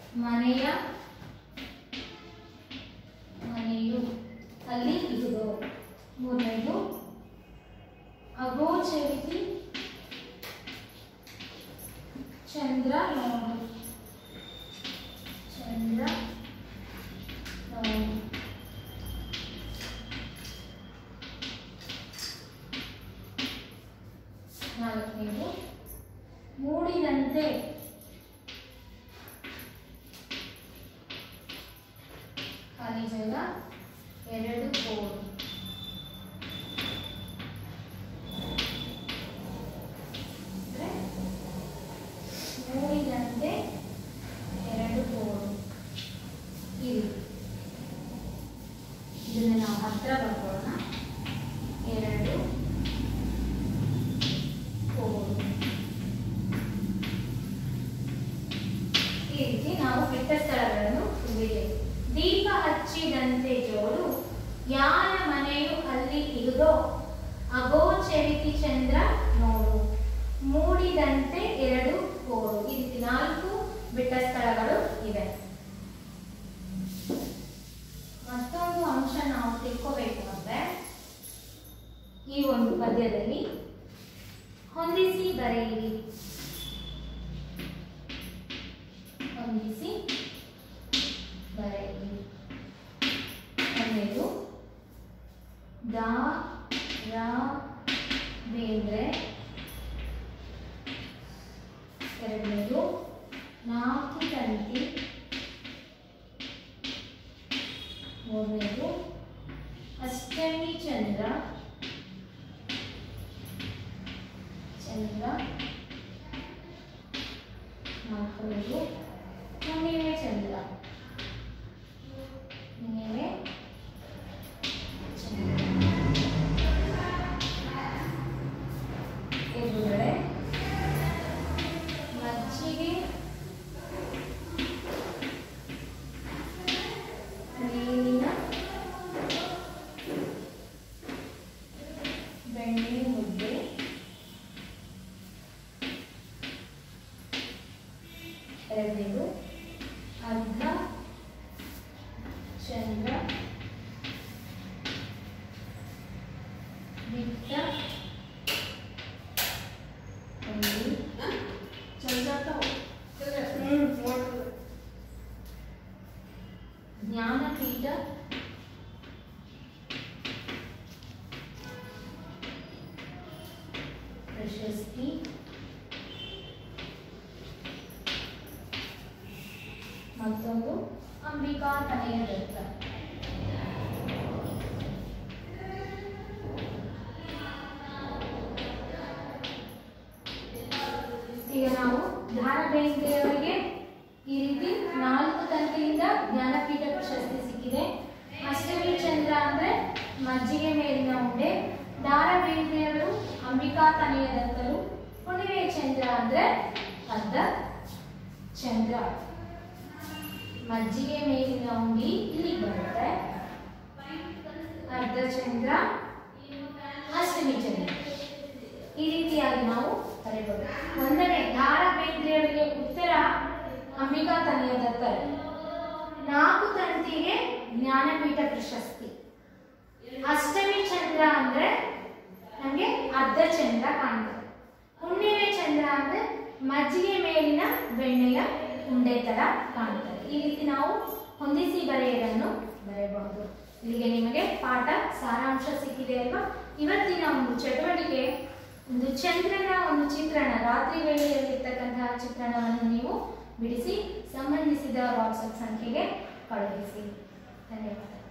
ಮನೆಯ ಮನೆಯು ಅಲ್ಲಿ ಇರುವುದು ಮೂರನೇದು ಅಗೋಚರಿತಿ ಚಂದ್ರ ನೋಡು ಚಂದ್ರ ನೋಡು ನಾಲ್ಕನೇದು ಮೂಡಿದಂತೆ ಖಾಲಿ ಜಾಗ ಎರಡು ಕೋಡು ಅಂದ್ರೆ ಮೂಡಿದಂತೆ ಎರಡು ಕೋಡು ಈ ರೀತಿ ಇದನ್ನ ನಾವು ಹತ್ರ ಬರ್ಕೊಳ್ಳೋಣ ಎರಡು ಕೋಡು ಈ ರೀತಿ ನಾವು ಬಿಟ್ಟ ಸ್ಥಳಗಳನ್ನು ತುಂಬಿದ್ದೇವೆ ದೀಪ ಹಚ್ಚಿದಂತೆ ಜೋಡು ಯಾರ ಮನೆಯು ಅಲ್ಲಿ ಇರುದೋ ಅಗೋಚರಿತಿ ಚಂದ್ರ ನೋಡು ಮೂಡಿದಂತೆ ಎರಡು ಕೋಡು ಈ ರೀತಿ ನಾಲ್ಕು ಬಿಟ್ಟ ಸ್ಥಳಗಳು ಇವೆ ಮತ್ತೊಂದು ಅಂಶ ನಾವು ತಿಳ್ಕೋಬೇಕು ಅಂದ್ರೆ ಈ ಒಂದು ಪದ್ಯದಲ್ಲಿ ಹೊಂದಿಸಿ ಬರೆಯಿರಿ ಹೊಂದಿಸಿ ಬರೆಯಿರಿ ಒಂದನೇದು ದ ರ ಬೇಂದ್ರೆ ಎರಡನೇದು ನಾಲ್ಕು ತಂತಿ ಮೂರನೇದು ಅಷ್ಟಮಿ ಚಂದ್ರ ಚಂದ್ರ ನಾಲ್ಕನೇದು ಹುಣ್ಣಿಮೆ ಚಂದ್ರ ಹುಣ್ಣಿಮೆ ಚಂದ್ರ ಎದುರುಗಡೆ ಮಜ್ಜಿಗೆ ಮೇಲಿನ ಬೆಣ್ಣೆ ಮುದ್ದೆ ಎರಡನೇದು ಅರ್ಧ ಚಂದ್ರ ಬಿಟ್ಟ ಒಂದು ಜ್ಞಾನಪೀಠ ಪ್ರಶಸ್ತಿ ಮತ್ತೊಂದು ಅಂಬಿಕಾ ತನೆಯ ದತ್ತ ಈಗ ನಾವು ಧಾರಬೇಂದ್ರೆಯವರಿಗೆ ಈ ರೀತಿ ನಾಲ್ಕು ತಂತಿಯಿಂದ ಜ್ಞಾನಪೀಠ ಪ್ರಶಸ್ತಿ ಸಿಕ್ಕಿದೆ ಅಷ್ಟಮಿ ಚಂದ್ರ ಅಂದ್ರೆ ಮಜ್ಜಿಗೆ ಮೇಲಿನ ಉಂಡೆ ದಾರ ಬೇಂದ್ರೆಯವರು ಅಂಬಿಕಾ ತನೆಯ ದತ್ತರು ಹುಣ್ಣಿಮೆ ಚಂದ್ರ ಅಂದ್ರೆ ಅರ್ಧ ಚಂದ್ರ ಮಜ್ಜಿಗೆ ಮೇಲಿನ ಉಂಡಿ ಇಲ್ಲಿಗೆ ಬರುತ್ತೆ ಅರ್ಧ ಚಂದ್ರ ಅಷ್ಟಮಿ ಚಂದ್ರ ಈ ರೀತಿಯಾಗಿ ನಾವು ಬರೆಯಬಹುದು ಒಂದನೇ ದಾರ ಬೇಂದ್ರೆಯವರಿಗೆ ಉತ್ತರ ಅಂಬಿಕಾ ತನೆಯ ದತ್ತರು ನಾಲ್ಕು ತಂತಿಗೆ ಜ್ಞಾನಪೀಠ ಪ್ರಶಸ್ತಿ ಅಷ್ಟಮಿ ಚಂದ್ರ ಅಂದ್ರೆ ನಮಗೆ ಅರ್ಧ ಚಂದ್ರ ಕಾಣ್ತದೆ ಹುಣ್ಣಿಮೆ ಚಂದ್ರ ಅಂದ್ರೆ ಮಜ್ಜಿಗೆ ಮೇಲಿನ ಬೆಣ್ಣೆಯ ಉಂಡೆ ತರ ಕಾಣ್ತದೆ ಈ ರೀತಿ ನಾವು ಹೊಂದಿಸಿ ಬರೆಯೋದನ್ನು ಬರೆಯಬಹುದು ಇಲ್ಲಿಗೆ ನಿಮಗೆ ಪಾಠ ಸಾರಾಂಶ ಸಿಕ್ಕಿದೆ ಅಲ್ವಾ ಇವತ್ತಿನ ಒಂದು ಚಟುವಟಿಕೆ ಒಂದು ಚಂದ್ರನ ಒಂದು ಚಿತ್ರಣ ರಾತ್ರಿ ವೇಳೆಯಲ್ಲಿರ್ತಕ್ಕಂತಹ ಚಿತ್ರಣವನ್ನು ನೀವು ಬಿಡಿಸಿ ಸಂಬಂಧಿಸಿದ ವಾಟ್ಸಪ್ ಸಂಖ್ಯೆಗೆ ಕಳುಹಿಸಿ ಧನ್ಯವಾದ